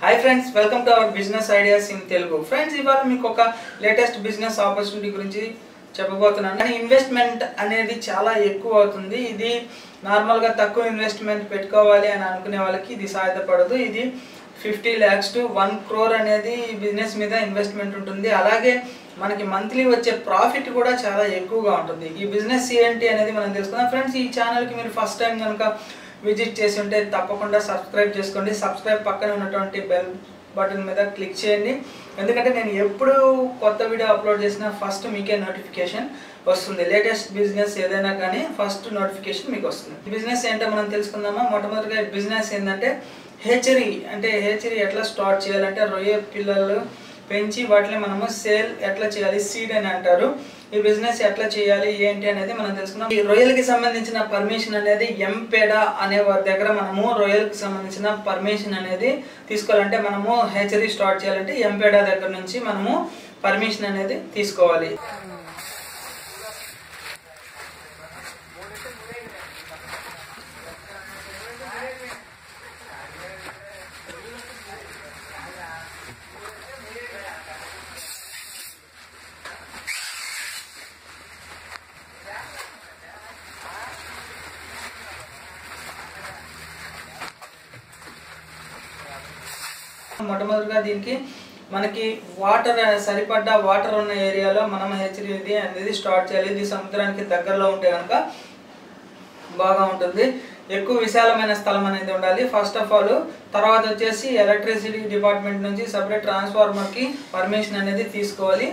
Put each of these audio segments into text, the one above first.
hi friends welcome to our business ideas in Telugu friends ఇవాళ మీకు ఒక లేటెస్ట్ బిజినెస్ ఆపర్చునిటీ గురించి చెప్పబోతున్నాను కానీ ఇన్వెస్ట్మెంట్ అనేది చాలా ఎక్కువ అవుతుంది ఇది నార్మల్గా తక్కువ ఇన్వెస్ట్మెంట్ పెట్టుకోవాలి అని అనుకునే వాళ్ళకి ఇది సహాయపడదు ఇది fifty lakhs to one crore అనేది ఈ బిజినెస్ మీద ఇన్వెస్ట్మెంట్ ఉంటుంది అలాగే మనకి మంత్లీ వచ్చే ప్రాఫిట్ కూడా చాలా ఎక్కువగా ఉంటుంది ఈ బిజినెస్ ఏంటి అనేది మనం తెలుసుకుందాం ఫ్రెండ్స్ ఈ ఛానల్కి మీరు ఫస్ట్ టైం కనుక విజిట్ చేసి ఉంటే తప్పకుండా సబ్స్క్రైబ్ చేసుకోండి సబ్స్క్రైబ్ పక్కన ఉన్నటువంటి బెల్ బటన్ మీద క్లిక్ చేయండి ఎందుకంటే నేను ఎప్పుడు కొత్త వీడియో అప్లోడ్ చేసినా ఫస్ట్ మీకే నోటిఫికేషన్ వస్తుంది లేటెస్ట్ బిజినెస్ ఏదైనా కానీ ఫస్ట్ నోటిఫికేషన్ మీకు వస్తుంది బిజినెస్ ఏంటో మనం తెలుసుకుందామా మొట్టమొదటిగా బిజినెస్ ఏంటంటే హేచరీ అంటే హేచరీ ఎట్లా స్టార్ట్ చేయాలంటే రొయ్య పిల్లలు పెంచి వాటిని మనము సేల్ ఎట్లా చేయాలి సీడ్ అని అంటారు ఈ బిజినెస్ ఎట్లా చేయాలి ఏంటి అనేది మనం తెలుసుకుందాం ఈ రొయ్యలకి సంబంధించిన పర్మిషన్ అనేది ఎంపేడా అనే వారి దగ్గర మనము రొయ్యలకి సంబంధించిన పర్మిషన్ అనేది తీసుకోవాలంటే మనము హెచరీ స్టార్ట్ చేయాలంటే ఎంపేడా దగ్గర నుంచి మనము పర్మిషన్ అనేది తీసుకోవాలి మొట్టమొదటిగా దీనికి మనకి వాటర్ సరిపడ్డ వాటర్ ఉన్న ఏరియాలో మనం హెచ్చరి ఇది అనేది స్టార్ట్ చేయాలి ఇది సముద్రానికి దగ్గరలో ఉంటే కనుక బాగా ఉంటుంది ఎక్కువ విశాలమైన స్థలం అనేది ఉండాలి ఫస్ట్ ఆఫ్ ఆల్ తర్వాత వచ్చేసి ఎలక్ట్రిసిటీ డిపార్ట్మెంట్ నుంచి సపరేట్ ట్రాన్స్ఫార్మర్కి పర్మిషన్ అనేది తీసుకోవాలి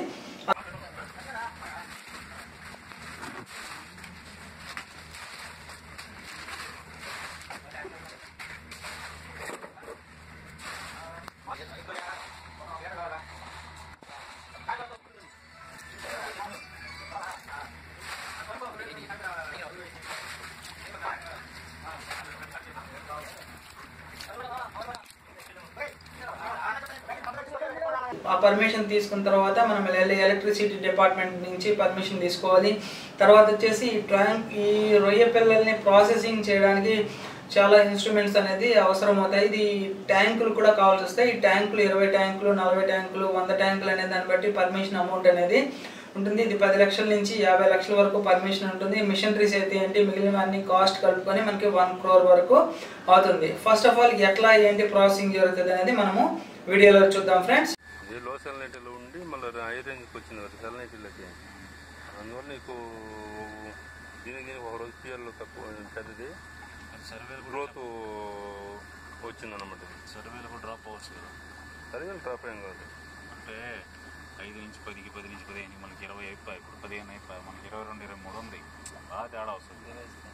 ఆ పర్మిషన్ తీసుకున్న తర్వాత మనం వెళ్ళి ఎలక్ట్రిసిటీ డిపార్ట్మెంట్ నుంచి పర్మిషన్ తీసుకోవాలి తర్వాత వచ్చేసి ఈ ట్యాంక్ ఈ రొయ్య పిల్లల్ని ప్రాసెసింగ్ చేయడానికి చాలా ఇన్స్ట్రుమెంట్స్ అనేది అవసరం అవుతాయి ఇది ట్యాంకులు కూడా కావాల్సి వస్తాయి ఈ ట్యాంకులు ఇరవై ట్యాంకులు నలభై ట్యాంకులు వంద ట్యాంకులు అనే దాన్ని బట్టి పర్మిషన్ అమౌంట్ అనేది ఉంటుంది ఇది పది లక్షల నుంచి యాభై లక్షల వరకు పర్మిషన్ ఉంటుంది మిషనరీస్ అయితే ఏంటి మిగిలినవన్నీ కాస్ట్ కలుపుకొని మనకి వన్ క్రోర్ వరకు అవుతుంది ఫస్ట్ ఆఫ్ ఆల్ ఎట్లా ఏంటి ప్రాసెసింగ్ జరుగుతుంది అనేది మనము వీడియోలో చూద్దాం ఫ్రెండ్స్ ఇది లో సెలనైటీలో ఉండి మళ్ళీ హై రేంజ్కి వచ్చింది కదా సెలనైటీలకి అందువల్ల నీకు దీనికి దీనికి ఒక రోజు పిఎల్ తక్కువ పెద్దది సర్వేలు కూడా గ్రోత్ వచ్చిందన్నమాట ఇది సర్వేలు కూడా డ్రాప్ అవ్వచ్చు కదా సరిగ్గా డ్రాప్ ఏం కాదు అంటే ఐదు నుంచి పదికి పది నుంచి పదిహేను మనకి ఇరవై అయిపోయి ఇప్పుడు పదిహేను అయిపోయి మనకి ఇరవై రెండు ఇరవై మూడు ఉంది బాగా తేడా వస్తుంది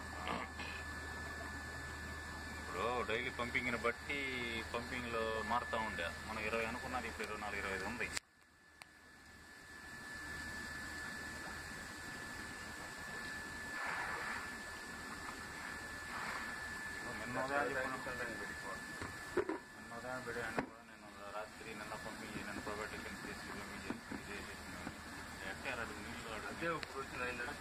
ఇప్పుడు డైలీ పంపింగ్ని బట్టి పంపింగ్లో మారుతూ ఉండే మనం ఇరవై అనుకున్నది ఇప్పుడు ఇరవై నాలుగు ఇరవై ఐదు ఉంది నిన్న ఉదయం చెప్పిన నిన్న ఉదయం బిర్యానీ కూడా నేను రాత్రి నిన్న పంపి నిన్న ప్రైవేట్ చేసి మీ చేసి ఎట్టే అడుగు నీళ్ళు అడుగు అదే ఇప్పుడు వచ్చిన అయిందంటే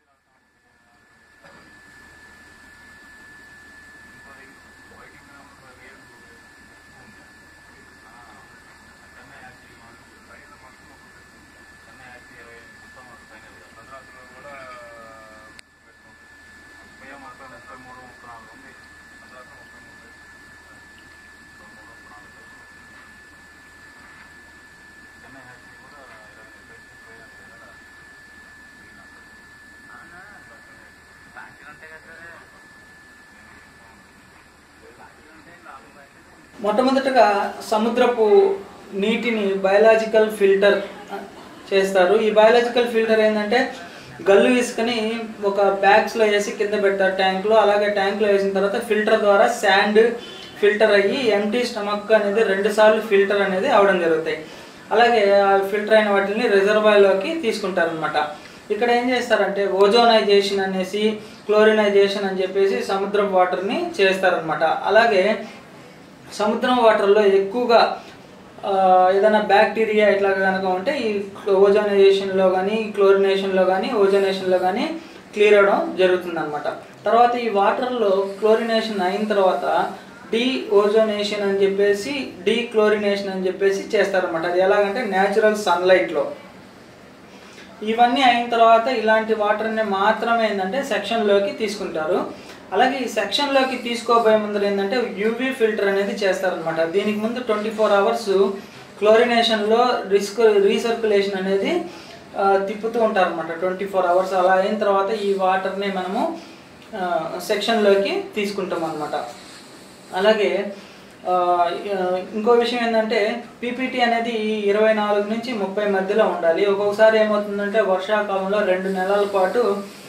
మొట్టమొదటగా సముద్రపు నీటిని బయలాజికల్ ఫిల్టర్ చేస్తారు ఈ బయలాజికల్ ఫిల్టర్ ఏంటంటే గల్లు ఇసుకని ఒక బ్యాగ్స్లో వేసి కింద పెడతారు ట్యాంక్లో అలాగే ట్యాంక్లో వేసిన తర్వాత ఫిల్టర్ ద్వారా శాండ్ ఫిల్టర్ అయ్యి ఎంటీ స్టమక్ అనేది రెండు సార్లు ఫిల్టర్ అనేది అవడం జరుగుతాయి అలాగే ఆ ఫిల్టర్ అయిన వాటిని రిజర్వాయర్లోకి తీసుకుంటారనమాట ఇక్కడ ఏం చేస్తారంటే ఓజోనైజేషన్ అనేసి క్లోరినైజేషన్ అని చెప్పేసి సముద్రపు వాటర్ని చేస్తారనమాట అలాగే సముద్రం వాటర్లో ఎక్కువగా ఆ, ఏదైనా బ్యాక్టీరియా ఇట్లా కనుక ఉంటే ఈ ఓజోనైజేషన్లో కానీ క్లోరినేషన్లో కానీ ఓజోనేషన్లో కానీ క్లియర్ అవడం జరుగుతుంది అనమాట తర్వాత ఈ వాటర్లో క్లోరినేషన్ అయిన తర్వాత డీ ఓజోనేషన్ అని చెప్పేసి డీ క్లోరినేషన్ అని చెప్పేసి చేస్తారనమాట అది ఎలాగంటే న్యాచురల్ సన్లైట్లో ఇవన్నీ అయిన తర్వాత ఇలాంటి వాటర్ని మాత్రమే ఏంటంటే సెక్షన్లోకి తీసుకుంటారు అలాగే ఈ సెక్షన్లోకి తీసుకోబోయే ముందర ఏంటంటే యూవీ ఫిల్టర్ అనేది చేస్తారనమాట దీనికి ముందు ట్వంటీ ఫోర్ అవర్స్ క్లోరినేషన్లో రిస్క్ రీసర్క్యులేషన్ అనేది ఆ, తిప్పుతూ ఉంటారు అనమాట ట్వంటీ ఫోర్ అవర్స్ అలా అయిన తర్వాత ఈ వాటర్ని మనము సెక్షన్లోకి తీసుకుంటాం అనమాట అలాగే ఆ, ఆ, ఇంకో విషయం ఏంటంటే పీపీటీ అనేది ఇరవై నాలుగు నుంచి ముప్పై మధ్యలో ఉండాలి ఒక్కొక్కసారి ఏమవుతుందంటే వర్షాకాలంలో రెండు నెలల పాటు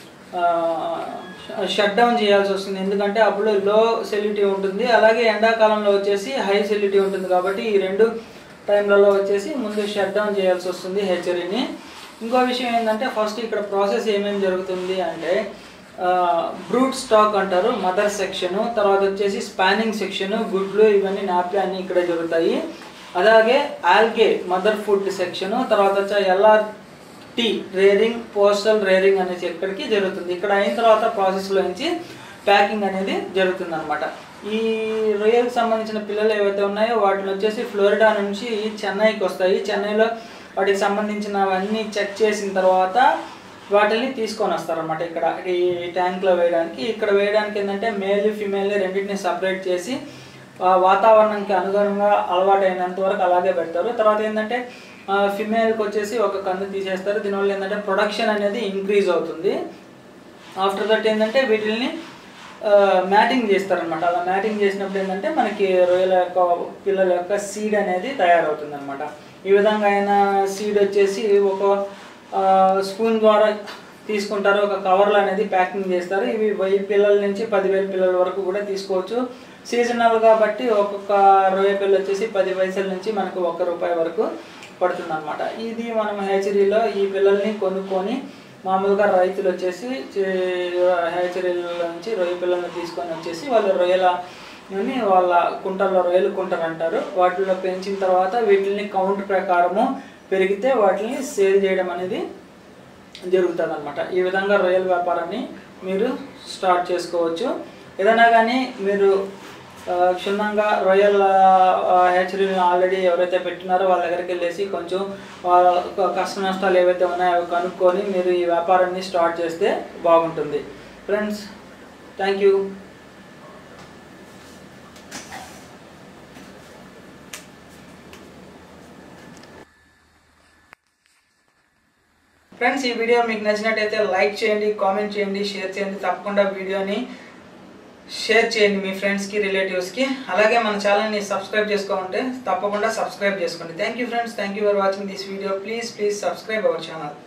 షట్ డౌన్ చేయాల్సి వస్తుంది ఎందుకంటే అప్పుడు లో సెల్యూటీ ఉంటుంది అలాగే ఎండాకాలంలో వచ్చేసి హై సెల్యూటీ ఉంటుంది కాబట్టి ఈ రెండు టైంలలో వచ్చేసి ముందు షట్ డౌన్ చేయాల్సి వస్తుంది హెచ్చరిని ఇంకో విషయం ఏంటంటే ఫస్ట్ ఇక్కడ ప్రాసెస్ ఏమేమి జరుగుతుంది అంటే బ్రూట్ స్టాక్ అంటారు మదర్ సెక్షన్ తర్వాత వచ్చేసి స్పానింగ్ సెక్షన్ గుడ్లు ఇవన్నీ నాప్లే అన్ని ఇక్కడ జరుగుతాయి అలాగే ఆల్గే మదర్ ఫుడ్ సెక్షన్ తర్వాత వచ్చే LR T rearing postal rearing అనేసి ఎక్కడికి జరుగుతుంది ఇక్కడ అయిన తర్వాత ప్రాసెస్లో నుంచి ప్యాకింగ్ అనేది జరుగుతుంది అనమాట ఈ రొయ్యలకు సంబంధించిన పిల్లలు ఏవైతే ఉన్నాయో వాటిని వచ్చేసి ఫ్లోరిడా నుంచి చెన్నైకి వస్తాయి చెన్నైలో వాటికి సంబంధించినవన్నీ చెక్ చేసిన తర్వాత వాటిని తీసుకొని వస్తారనమాట ఇక్కడ ఈ ట్యాంక్లో వేయడానికి ఇక్కడ వేయడానికి ఏంటంటే మేల్ ఫిమేల్ రెండింటిని సపరేట్ చేసి ఆ వాతావరణానికి అనుగుణంగా అలవాటైనంత వరకు అలాగే పెడతారు తర్వాత ఏంటంటే ఫిమేల్కి వచ్చేసి ఒక కన్ను తీసేస్తారు దీనివల్ల ఏంటంటే ప్రొడక్షన్ అనేది ఇంక్రీజ్ అవుతుంది ఆఫ్టర్ దట్ ఏంటంటే వీటిని మ్యాటింగ్ చేస్తారనమాట అలా మ్యాటింగ్ చేసినప్పుడు ఏంటంటే మనకి రొయ్యల యొక్క పిల్లల యొక్క సీడ్ అనేది తయారవుతుంది అనమాట ఈ విధంగా అయిన సీడ్ వచ్చేసి ఒక స్పూన్ ద్వారా తీసుకుంటారు ఒక కవర్లు అనేది ప్యాకింగ్ చేస్తారు ఇవి వెయ్యి పిల్లల నుంచి పదివేల పిల్లల వరకు కూడా తీసుకోవచ్చు సీజనల్ కాబట్టి ఒక్కొక్క రొయ్య పిల్ల వచ్చేసి పది పైసల నుంచి మనకు ఒక్క రూపాయి వరకు పడుతుంది అనమాట ఇది మనం హ్యాచరీలో ఈ పిల్లల్ని కొనుక్కొని మామూలుగా రైతులు వచ్చేసి హ్యాచరీల నుంచి రొయ్య పిల్లల్ని తీసుకొని వచ్చేసి వాళ్ళ రొయ్యల ని వాళ్ళ కుంటల్లో రొయ్యలు కుంటలు అంటారు వాటిలో పెంచిన తర్వాత వీటిని కౌంట్ ప్రకారము పెరిగితే వాటిని సేల్ చేయడం అనేది జరుగుతుంది అనమాట ఈ విధంగా రొయ్యల వ్యాపారాన్ని మీరు స్టార్ట్ చేసుకోవచ్చు ఏదైనా కానీ మీరు ఆ, క్షుణ్ణంగా రొయ్యల హ్యాచరీని ఆల్రెడీ ఎవరైతే పెట్టినారో వాళ్ళ దగ్గరికి వెళ్ళేసి కొంచెం వాళ్ళ యొక్క కష్ట నష్టాలు ఏవైతే ఉన్నాయో అవి కనుక్కొని మీరు ఈ వ్యాపారాన్ని స్టార్ట్ చేస్తే బాగుంటుంది ఫ్రెండ్స్ థ్యాంక్ యూ ఫ్రెండ్స్ ఈ వీడియో మీకు నచ్చినట్టయితే లైక్ చేయండి కామెంట్ చేయండి షేర్ చేయండి తప్పకుండా వీడియోని షేర్ చేయండి మీ ఫ్రెండ్స్కి రిలేటివ్స్కి అలాగే మన ఛానల్ని సబ్స్క్రైబ్ చేసుకోమంటే తప్పకుండా సబ్స్క్రైబ్ చేసుకోండి thank you friends thank you for watching this video please please subscribe our channel